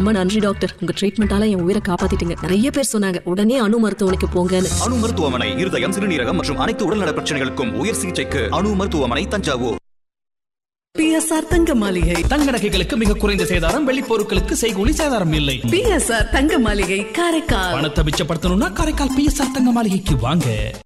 ரொம்ப நன்றி டாக்டர் உங்க ட்ரீட்மெண்டால என் உயிரை காப்பாத்திட்டீங்க நிறைய பேர் சொன்னாங்க உடனே அணு மருத்துவமனைக்கு போங்கன்னு அணு மருத்துவமனை இருதயம் சிறுநீரகம் மற்றும் அனைத்து உடல்நல பிரச்சனைகளுக்கும் உயர் சிகிச்சைக்கு அணு மருத்துவமனை தஞ்சாவூர் பிஎஸ்ஆர் தங்க மாளிகை தங்க நகைகளுக்கு மிக குறைந்த சேதாரம் வெள்ளி பொருட்களுக்கு செய்கூலி சேதாரம் இல்லை பிஎஸ்ஆர் தங்க மாளிகை காரைக்கால் பணத்தை மிச்சப்படுத்தணும்னா காரைக்கால் பிஎஸ்ஆர் தங்க மாளிகைக்கு வாங்க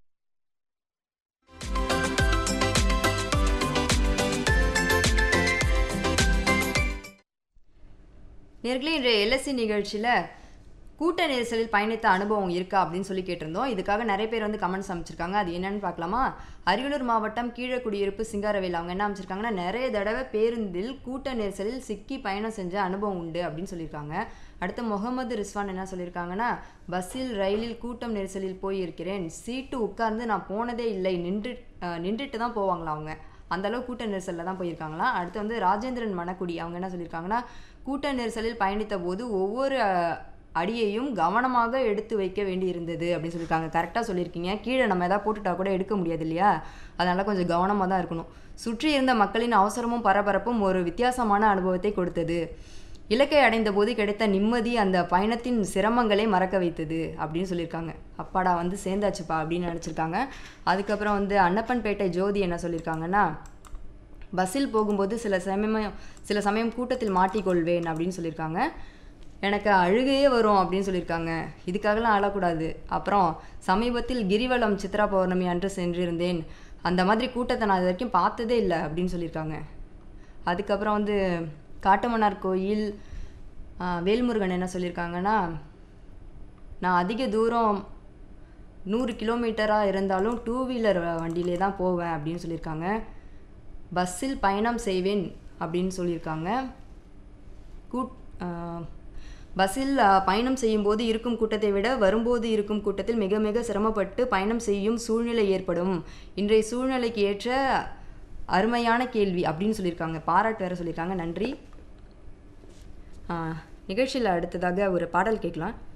நேர்களே இன்றைய எல்எஸ்சி நிகழ்ச்சியில் கூட்ட நெரிசலில் பயணித்த அனுபவம் இருக்கா அப்படின்னு சொல்லி கேட்டிருந்தோம் இதுக்காக நிறைய பேர் வந்து கமெண்ட்ஸ் அமைச்சிருக்காங்க அது என்னன்னு பார்க்கலாமா அரியலூர் மாவட்டம் கீழக்குடியிருப்பு சிங்காரவேல் அவங்க என்ன அமைச்சிருக்காங்கன்னா நிறைய தடவை பேருந்தில் கூட்ட நெரிசலில் சிக்கி பயணம் செஞ்ச அனுபவம் உண்டு அப்படின்னு சொல்லியிருக்காங்க அடுத்து முகமது ரிஸ்வான் என்ன சொல்லியிருக்காங்கன்னா பஸ்ஸில் ரயிலில் கூட்டம் நெரிசலில் போயிருக்கிறேன் சீட்டு உட்கார்ந்து நான் போனதே இல்லை நின்று அஹ், நின்றுட்டு தான் போவாங்களா அவங்க அந்த அளவு கூட்ட நெரிசலில் தான் போயிருக்காங்களாம் அடுத்து வந்து ராஜேந்திரன் மணக்குடி அவங்க என்ன சொல்லியிருக்காங்கன்னா கூட்ட நெரிசலில் பயணித்த போது ஒவ்வொரு அஹ், அடியையும் கவனமாக எடுத்து வைக்க வேண்டி இருந்தது அப்படின்னு சொல்லியிருக்காங்க கரெக்டாக சொல்லியிருக்கீங்க கீழே நம்ம எதாவது போட்டுட்டா கூட எடுக்க முடியாது இல்லையா அதனால் கொஞ்சம் கவனமாக தான் இருக்கணும் சுற்றி இருந்த மக்களின் அவசரமும் பரபரப்பும் ஒரு வித்தியாசமான அனுபவத்தை கொடுத்தது இலக்கை அடைந்த போது கிடைத்த நிம்மதி அந்த பயணத்தின் சிரமங்களை மறக்க வைத்தது அப்படின்னு சொல்லியிருக்காங்க அப்பாடா வந்து சேர்ந்தாச்சுப்பா அப்படின்னு நினச்சிருக்காங்க அதுக்கப்புறம் வந்து அன்னப்பன்பேட்டை ஜோதி என்ன சொல்லியிருக்காங்கன்னா பஸ்ஸில் போகும்போது சில சமயம் சில சமயம் கூட்டத்தில் மாட்டிக்கொள்வேன் அப்படின்னு சொல்லியிருக்காங்க எனக்கு அழுகையே வரும் அப்படின்னு சொல்லியிருக்காங்க இதுக்காகலாம் அழக்கூடாது அப்புறம் சமீபத்தில் கிரிவலம் சித்ரா பௌர்ணமி அன்று சென்றிருந்தேன் அந்த மாதிரி கூட்டத்தை நான் இது வரைக்கும் பார்த்ததே இல்லை அப்படின்னு சொல்லியிருக்காங்க அதுக்கப்புறம் வந்து காட்டுமன்னார் கோயில் ஆ, வேல்முருகன் என்ன சொல்லியிருக்காங்கன்னா நான் அதிக தூரம் நூறு கிலோமீட்டராக இருந்தாலும் டூ வீலர் வண்டியிலே தான் போவேன் அப்படின்னு சொல்லியிருக்காங்க பஸ்ஸில் பயணம் செய்வேன் அப்படின்னு சொல்லியிருக்காங்க கூட் ஆ, பஸ்ஸில் ஆ, பயணம் செய்யும்போது இருக்கும் கூட்டத்தை விட வரும்போது இருக்கும் கூட்டத்தில் மிக மிக சிரமப்பட்டு பயணம் செய்யும் சூழ்நிலை ஏற்படும் இன்றைய சூழ்நிலைக்கு ஏற்ற அருமையான கேள்வி அப்படின்னு சொல்லியிருக்காங்க பாராட்டு வேறு சொல்லியிருக்காங்க நன்றி நிகழ்ச்சியில் அடுத்ததாக ஒரு பாடல் கேட்கலாம்